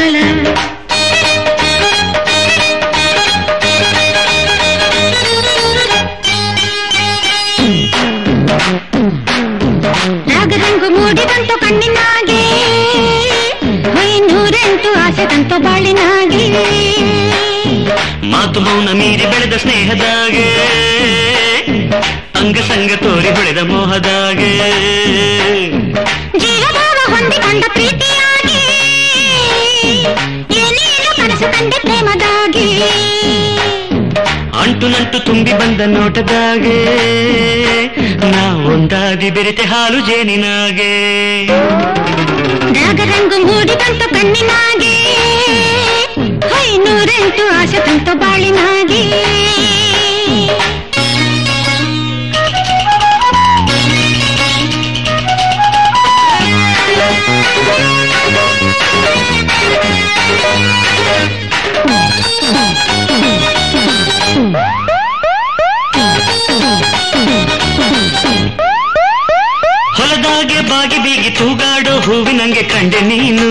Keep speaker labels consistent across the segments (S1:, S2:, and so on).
S1: ಲಲ ರಾಗರಂಗು ಮೂಡಿದಂತು ಕಣ್ಣಿನಾಗೆ ನೂರೆಂಟು ಆಸೆ ತಂತು ಬಾಳಿನಾಗೆ
S2: ಮಾತು ಮೌನ ಮೀರಿ ಬೆಳೆದ ಸ್ನೇಹದಾಗೆ ಅಂಗ ಸಂಗ ತೋರಿ ಹೊಳೆದ ಮೋಹದಾಗೆ
S1: ಜೀವಭಾವ ಹೊಂದಿಕೊಂಡ ಪ್ರೀತಿಯಾಗಿ ಏನೇನು ಕನಸು ಕಂಡೆ ಪ್ರೇಮದಾಗಿ
S2: ಅಂಟು ನಂಟು ತುಂಬಿ ಬಂದ ನೋಟದಾಗೆ ನಾ ಒಂದಾದಿ ಬೆರೆತೆ ಹಾಲು ಜೇನಿನಾಗೆ
S1: ರಾಗರಂಗು ಮೂಡಿದಂತು ಕಣ್ಣಿನಾಗೆ ನೂರೆಂಟು ಆಸೆ ತಂತು ಬಾಳಿನಾಗೆ
S2: ಹೊಲದಾಗೆ ಬಾಗಿ ಬೀಗಿ ತೂಗಾಡೋ ಹೂವಿನಂಗೆ ಕಂಡೆ ನೀನು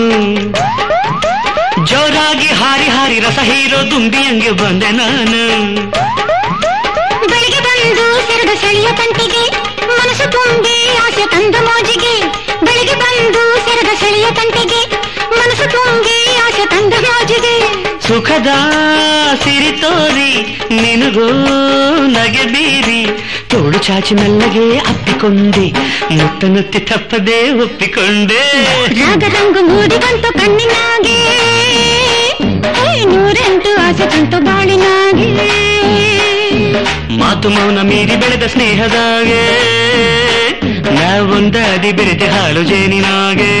S2: ಜೋರಾಗಿ ಹಾರಿ ಹಾರಿ ರಸ ಹೀರೋ ದುಂಬಿಯಂಗೆ ಬಂದೆ ನಾನು
S1: ಬೆಳಿಗ್ಗೆ ಬಂದು ಸೆರಗ ಸೆಳೆಯ ತಂಟಿಗೆ ಮನಸ್ಸು ತುಂಬಿ ಆಸೆ ತಂದ ಮೋಜಿಗೆ ಬೆಳಿಗ್ಗೆ ಬಂದು ಸೆರಗ ಸೆಳೆಯ ತಂಟಿಗೆ ಮನಸ್ಸು ತುಂಬಿ ಆಸೆ ತಂದ ಮೋಜಿಗೆ
S2: ಸುಖದ ಸಿರಿ ತೋರಿ ನಿನಗೂ ನಗೆ ಬೀರಿ ತೋಳು ಚಾಚಿ ಮೆಲ್ಲಗೆ ಅಪ್ಪಿಕೊಂಡೆ ಮುತ್ತ ನುತ್ತಿ ತಪ್ಪದೆ ಒಪ್ಪಿಕೊಂಡೆ
S1: ರಾಗರಂಗು ಮೂಡಿದಂತು ಕಣ್ಣಿನಾಗೆ ನೂರೆಂಟು ಆಸೆ ತಂತು ಬಾಳಿನಾಗೆ
S2: ಮಾತು ಮೌನ ಮೀರಿ ಬೆಳೆದ ಸ್ನೇಹದಾಗೆ ನಾವೊಂದಾದಿ ಬೆರೆತೆ ಹಾಳು ಜೇನಿನಾಗೆ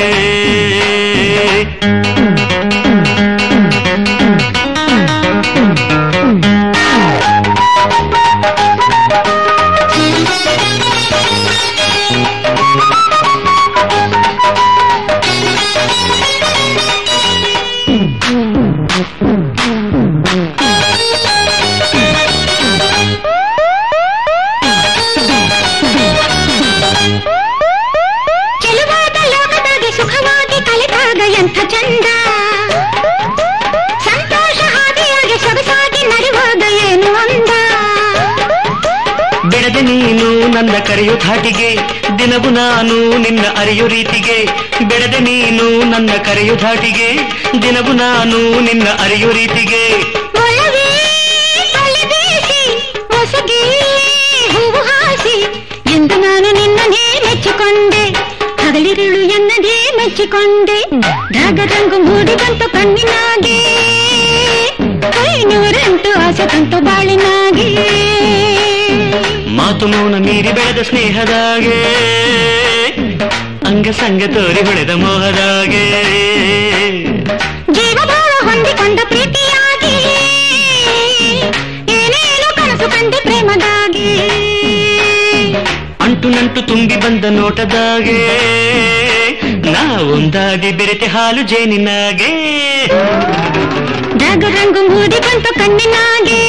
S1: ಚೆಲುವಾದ ಲೋಕದಾಗೆ ಸುಖವಾಗಿ ಕಲಿತಾಗ ಎಂಥ ಚಂದ ಸಂತೋಷ ಹಾದಿಯಾಗಿ ಸೊಗಸಾಗಿ ನಡೆವಾಗ ಏನು ಅಂದ
S2: ಬೆಳೆದೆ ನೀನು ನನ್ನ ಕರೆಯು ಧಾಟಿಗೆ ದಿನವು ನಾನು ನಿನ್ನ ಅರಿಯು ರೀತಿಗೆ ಬೆಳೆದೆ ನೀನು ನನ್ನ ಕರೆಯು ಧಾಟಿಗೆ ದಿನವು ನಾನು ನಿನ್ನ ಅರಿಯು ರೀತಿಗೆ
S1: ಒಲವೇ ಬಲಿ ಬೀಸಿ ಹೊಸಗೆ ಹೂವು ಹಾಸಿ ಎಂದು ನಾನು ನಿನ್ನನ್ನೇ ಮೆಚ್ಚಿಕೊಂಡೆ ಹಗಲಿರುಳು ಎನ್ನದೇ ಮೆಚ್ಚಿಕೊಂಡೆ ರಾಗರಂಗು ಮೂಡಿದಂತು ಕಣ್ಣಿನಾಗೆ ನೂರೆಂಟು ಆಸೆ ತಂತು ಬಾಳಿನಾಗೆ
S2: ಮಾತು ಮೌನ ಮೀರಿ ಬೆಳೆದ ಸ್ನೇಹದಾಗೆ ಅಂಗ ಸಂಗ ತೋರಿ ಹೊಳೆದ ಮೋಹದಾಗೆ
S1: ಜೀವಭಾವ ಹೊಂದಿಕೊಂಡ ಪ್ರೀತಿಯಾಗಿ ಏನೇನು ಕನಸು ಕಂಡೆ ಪ್ರೇಮದಾಗಿ
S2: ಅಂಟು ನಂಟು ತುಂಬಿ ಬಂದ ನೋಟದಾಗೆ ನಾ ಒಂದಾದಿ ಬೆರೆತೆ ಹಾಲು ಜೇನಿನಾಗೆ
S1: ರಾಗರಂಗು ಮೂಡಿಕೊಂತು ಕಣ್ಣಿನಾಗೆ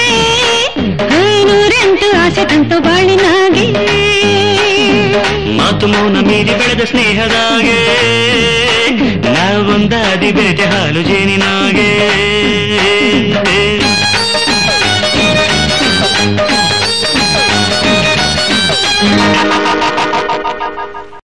S1: ನೂರೆಂಟು ಆಸೆ ತಂತು ಬಾಳಿನಾಗೆ
S2: ಮಾತು ಮೌನ ಮೀರಿ ಬೆಳೆದ ಸ್ನೇಹದಾಗೆ ನಾವೊಂದಾದಿ ಬೆರೆತೆ ಹಾಲು ಜೇನಿನಾಗೆ